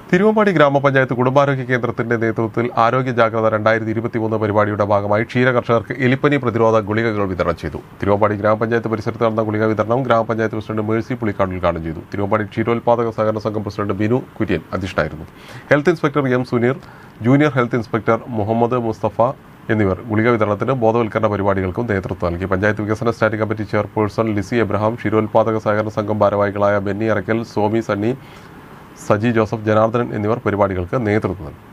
തിരുവമ്പാടി ഗ്രാമപഞ്ചായത്ത് കുടുംബാരോഗ്യ കേന്ദ്രത്തിന്റെ നേതൃത്വത്തിൽ ആരോഗ്യ ജാഗ്രത രണ്ടായിരത്തി ഇരുപത്തിമൂന്ന് പരിപാടിയുടെ ഭാഗമായി ക്ഷീര കർഷകർക്ക് എലിപ്പനി പ്രതിരോധ ഗുളികകൾ വിതരണം ചെയ്തു തിരുവമ്പാടി ഗ്രാമപഞ്ചായത്ത് പരിസരത്ത് നടന്ന ഗുളിക വിതരണം ഗ്രാമപഞ്ചായത്ത് പ്രസിഡന്റ് മേഴ്സി പുളിക്കാട് ഉദ്ഘാടനം ചെയ്തു തിരുവമ്പാടി ക്ഷീരോത്പാദക സഹകരണ സംഘം പ്രസിഡന്റ് ബിനു കുര്യൻ അധ്യക്ഷനായിരുന്നു health inspector M Suneer junior health inspector Muhammad Mustafa എന്നിവർ ഗുളിക വിതരണത്തിന് ബോധവൽക്കരണ പരിപാടികൾക്കും നേതൃത്വം നൽകി പഞ്ചായത്ത് വികസന standing committee chairperson Lissy Abraham ക്ഷീരോത്പാദക സഹകരണ സംഘം ഭാരവാഹികളായ ബെന്നി അറക്കൽ സോമി സണ്ണി സജി ജോസഫ് ജനാർദ്ദനൻ എന്നിവർ പരിപാടികൾക്ക് നേതൃത്വം നൽകി